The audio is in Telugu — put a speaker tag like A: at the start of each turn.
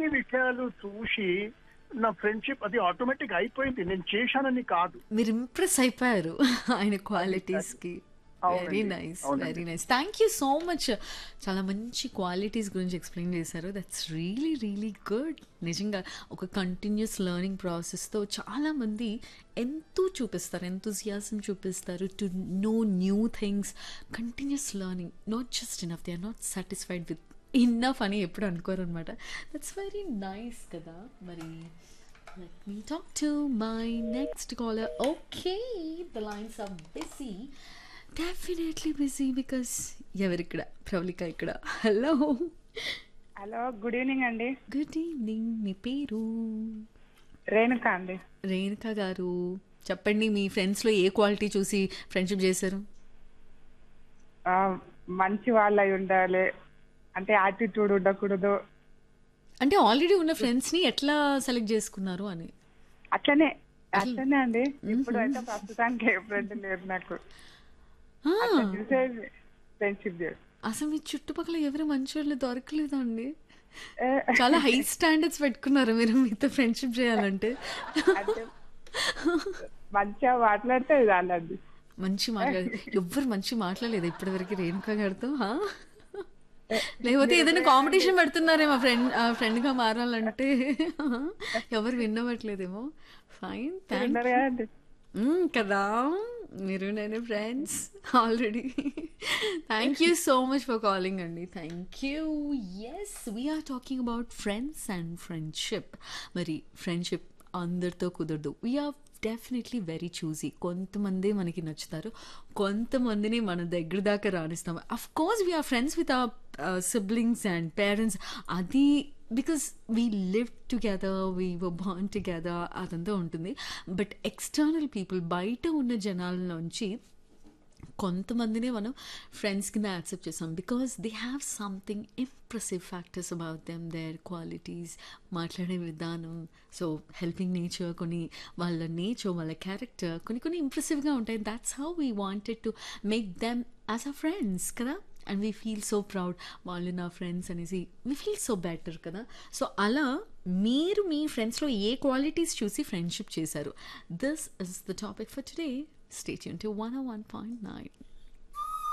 A: ఇన్ని విషయాలు చూసి నా ఫ్రెండ్షిప్ అది ఆటోమేటిక్ అయిపోయింది నేను చేశానని కాదు
B: మీరు ఇంప్రెస్ అయిపోయారు ఆయన క్వాలిటీస్ కి
A: అవునండి,
B: వెరీ నైస్
A: అవునండి.
B: Very nice thank you so much చాలా మంచి క్వాలిటీస్ గురించి ఎక్స్ప్లెయిన్ చేశారు దట్స్ రియలీ రియలీ గుడ్ నిజంగా ఒక కంటిన్యూస్ లెర్నింగ్ ప్రాసెస్తో చాలామంది ఎంతో చూపిస్తారు ఎంతూజియాసం చూపిస్తారు to know new things continuous learning not just enough they are not satisfied with enough అని ఎప్పుడు అనుకోరు అనమాట దట్స్ వెరీ నైస్ కదా మరి Let me talk to my next caller. Okay, the lines are busy. Definitely busy because ఎవరిక్కడ ప్రవళిక ఇక్కడ హలో
C: హలో గుడ్ ఈవినింగ్ అండి
B: గుడ్ ఈవినింగ్ మీ పేరు
C: రేణుక అండి
B: రేణుక గారు చెప్పండి మీ ఫ్రెండ్స్లో ఏ క్వాలిటీ చూసి ఫ్రెండ్షిప్ చేశారు
C: ఆ, మంచి వాళ్ళు అయి ఉండాలి అంటే యాటిట్యూడ్ ఉండకూడదు
B: అంటే ఆల్రెడీ ఉన్న ఫ్రెండ్స్ని ఎట్లా సెలెక్ట్ చేసుకున్నారు అని
C: అట్లనే అట్లనే అండి ఇప్పుడు అయితే ప్రస్తుతానికి ఏ ఫ్రెండ్ లేరు నాకు
B: ఆ,
C: అట్లా చూసే ఫ్రెండ్షిప్ చేసి
B: అసలు మీ చుట్టుపక్కల ఎవరు మంచి వాళ్ళు దొరకలేదా అండి
C: ఏ,
B: చాలా హై స్టాండర్డ్స్ పెట్టుకున్నారు మీరు మీతో ఫ్రెండ్షిప్ చేయాలంటే
C: అంటే మంచిగా మాట్లాడితే చాలండి
B: మంచి మాట్లాడు ఎవ్వరు మంచి మాట్లాడలేదు ఇప్పటివరకు రేణుక గారితో హా? లేకపోతే ఏదైనా కాంపిటీషన్ పెడుతున్నారేమో ఫ్రెండ్ ఫ్రెండ్ గా మారాలంటే ఎవరు విన్నవట్లేదేమో ఫైన్ థ్యాంక్
C: ఉన్నారు కదండి
B: కదా మీరు నేను friends already thank you so much for calling అండి thank you yes we are talking about friends and friendship మరి ఫ్రెండ్షిప్ అందరితో కుదరదు వీఆర్ డెఫినెట్లీ వెరీ చూజీ కొంతమంది మనకి నచ్చుతారు కొంతమందిని మన దగ్గర దాకా రాణిస్తాం of course we are friends with our siblings and parents అది because we live together we were born together అదంతా ఉంటుంది బట్ ఎక్స్టర్నల్ పీపుల్ బయట ఉన్న జనాల నుంచి కొంతమందినే మనం ఫ్రెండ్స్ కింద యాక్సెప్ట్ చేస్తాం because they have something impressive factors about them their qualities మాట్లాడే విధానం సో హెల్పింగ్ నేచర్ కొన్ని వాళ్ళ నేచర్ వాళ్ళ క్యారెక్టర్ కొన్ని కొన్ని ఇంప్రెసివ్గా ఉంటాయి that's how we wanted to make them as a friends కదా and we feel so proud వాళ్ళు నా ఫ్రెండ్స్ అనేసి వీ ఫీల్ సో బెటర్ కదా సో అలా మీరు మీ ఫ్రెండ్స్లో ఏ క్వాలిటీస్ చూసి ఫ్రెండ్షిప్ చేశారు this is the topic for today stay tuned to one one point nine